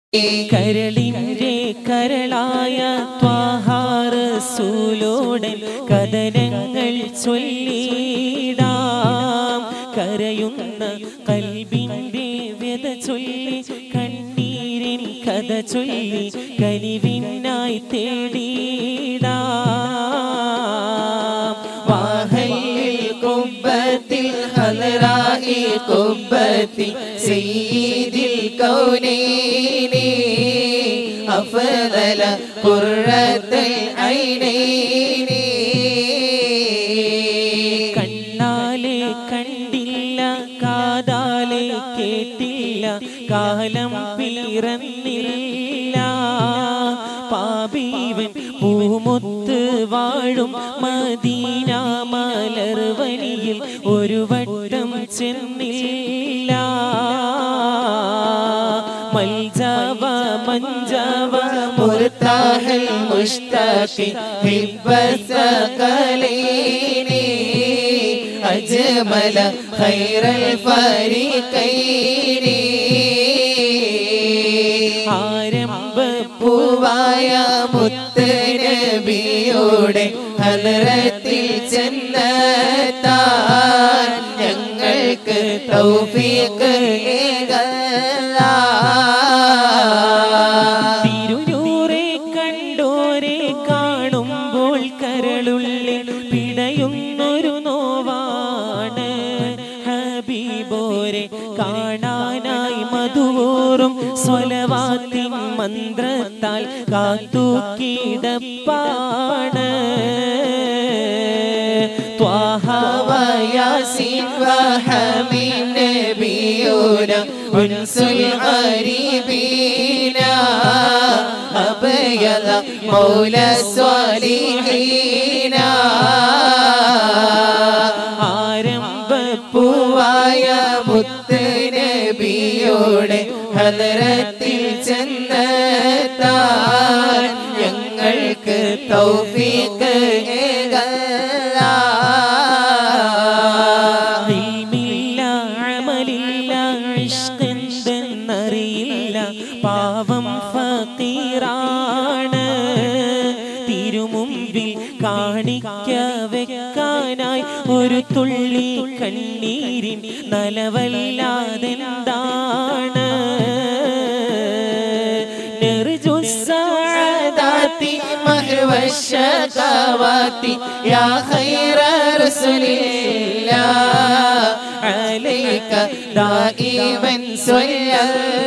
കരളിൻ്റെ കരളായ ത്വാഹാറസൂലോടൻ കഥനങ്ങൾ ചൊല്ലിടാം കരയുന്ന കൽബിൻ്റെ വ്യത ചൊല്ലി കണ്ണീരിൻ കഥ ചൊല്ലി കനിവിനായി തേടിടാം വാഹയിൽ കുബത്തിൽ ഹലറായി കുബത്തിൽ സയ്യിദിൽ കൗനൈനി അഫദല ഖുർറത്തുൽ ഐനൈനി കണ്ണാലെ കണ്ടില്ല കാതാലെ കേട്ടില്ല കാലം പിറന്നില്ല പാപീവൻ പൂമുത്ത് വാഴും മദീന മലർവനിയിൽ ഒരു വട്ടം ചെന്നില്ല മൽജവ മഞ്ചവ مرتاح المشتاق حب الثقلين أجمل خير الفريقين ആരംഭ പൂവായ മുത്തനബിയുടെ ഹലറത്തിൽ ചെന്നെത്താൻ ഞങ്ങൾക്ക് തൗഫീഖ് ഏകല്ലാ തിരുനൂറെ കണ്ടോരെ കാണുമ്പോൾ കരളുള്ളിൽ പിടയുന്നൊരു നോവാണ് ഹബീബോരെ കാണാനായി മധുവോറും സ്വലവാത്തിൻ മന്ത്രത്താൽ കാത്തു കിടപ്പാണ് ത്വാഹ وياسين وحميد نبينا أنس الغريبين أبيض مولى الصالحين ആരംഭ പൂവായ മുത്ത് നബിയോടെ ഹലറത്തിൽ ചെന്നെത്താൻ ഞങ്ങൾക്ക് തൗഫീഖ് ഏകല്ലാ ഇൽമില്ല അമലില്ല ഇഷ്കെന്തെന്നറിയില്ല പാവം ഫക്കീറാണ് തിരുമുമ്പിൽ കാണിക്ക വെക്കാനായി ഒരു തുള്ളി കണ്ണീരിൻ നലവല്ലാതെന്താണ് നെറുജു السعادات محو الشكوات يا خير رسل الله عليك دائما صلى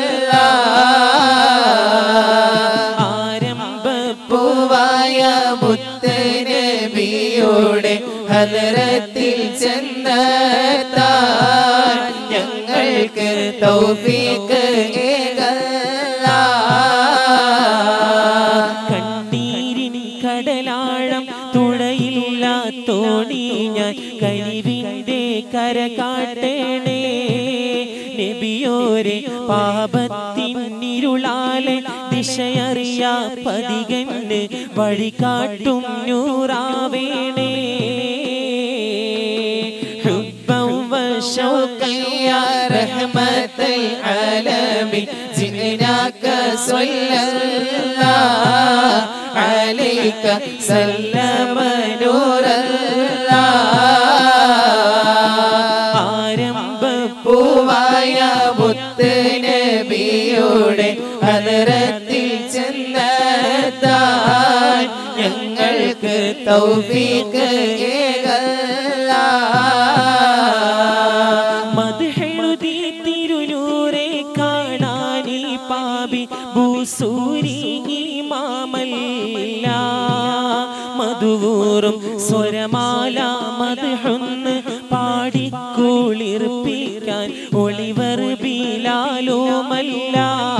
الله ആരംഭ പൂവായ മുത്ത് നബിയോടെ ഹലറത്തിൽ ചെന്നെത്താൻ ഞങ്ങൾക്ക് തൗഫീഖ് ഏകല്ലാ കണ്ണീരിൻ കടലാഴം തുഴയില്ല തോണി ഞാൻ കഴിവിൻ്റെ കര കാട്ടേണേ നബിയോരെ പാപത്തിനിരുളാലെ ദിശയറിയാ പതികന് വഴി കാട്ടും നൂറാവേണേ ഹുബ്ബം വശൗഖ يا رحمة العالمين جئناك صلى الله عليك سلم نور الله ആരംഭ പൂവായ മുത്ത് നബിയുടെ ഹലറത്തിൽ ചെന്നെത്താൻ ഞങ്ങൾക്ക് തൗഫീഖ് ഏകല്ലാ മധുഹെഴുതി തിരുനൂരെ കാണാനി പാപി ഭൂസൂരി മാമല്ല മധുവൂറും സ്വരമാല മധുഹൊന്ന് പാടി കുളിർപ്പിക്കാൻ ഒളിവർ ബീലാലോമല്ല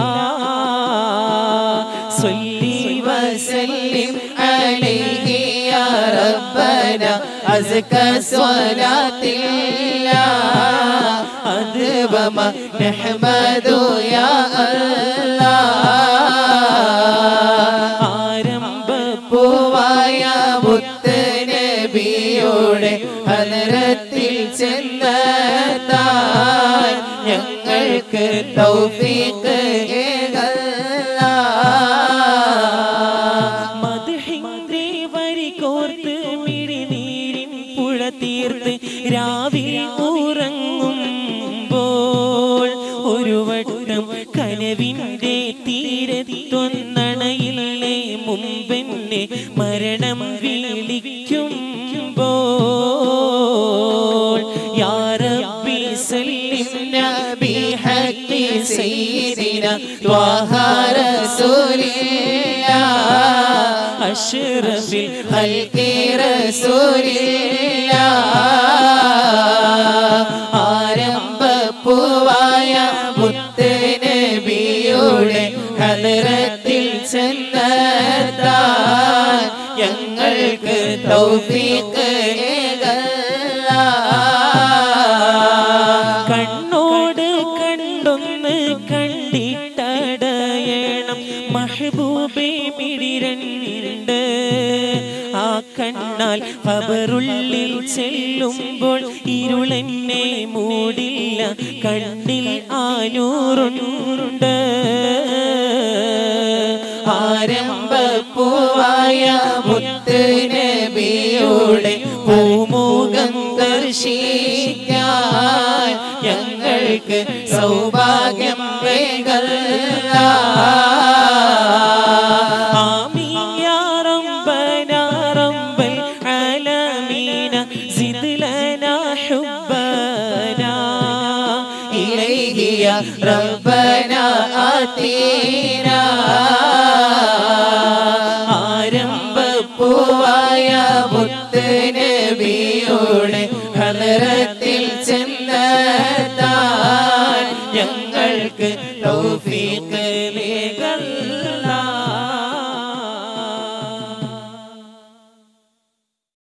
സൊല്ലി وسلم عليه يا ربنا أزكى صلاة الله أدبم نحمد يا الله ആരംഭ പൂവായ മുത്ത് നബിയോടെ ഹലരത്തിൽ ചെന്നെത്താൻ ഞങ്ങൾക്ക് തൗഫീഖ് ഏകല്ല കടലിന്റെ തീരത്തൊന്നണയിലെ മുമ്പെന്നെ മരണം വിളിക്കുമ്പോൾ യാ റബ്ബി സല്ലിം بحق سيدنا طه رسول الله അഷ്റഫിൽ خلق رسول الله ആരംഭപ്പൂവായ മുത്ത് നബിയുടെ ഹദറത്തിൽ ചെന്നെത്താൻ ഞങ്ങൾക്ക് തൗഫീഖ് ഏകല്ലാ കണ്ണോട് കണ്ടൊന്ന് കണ്ടിട്ടടയണം മഹബൂബേ മിടിരണ്ട് ആ കണ്ണാൽ പവറുള്ളിൽ ചെല്ലുമ്പോൾ ഇരുളെന്നെ മൂടില്ല കണ്ണിൽ ആനൂറുണ്ട് ആരംഭപ്പൂവായ മുത്ത് നബിയുടെ പൂമുഖം ദർശിക്കാൻ ഞങ്ങൾക്ക് സൗഭാഗ്യം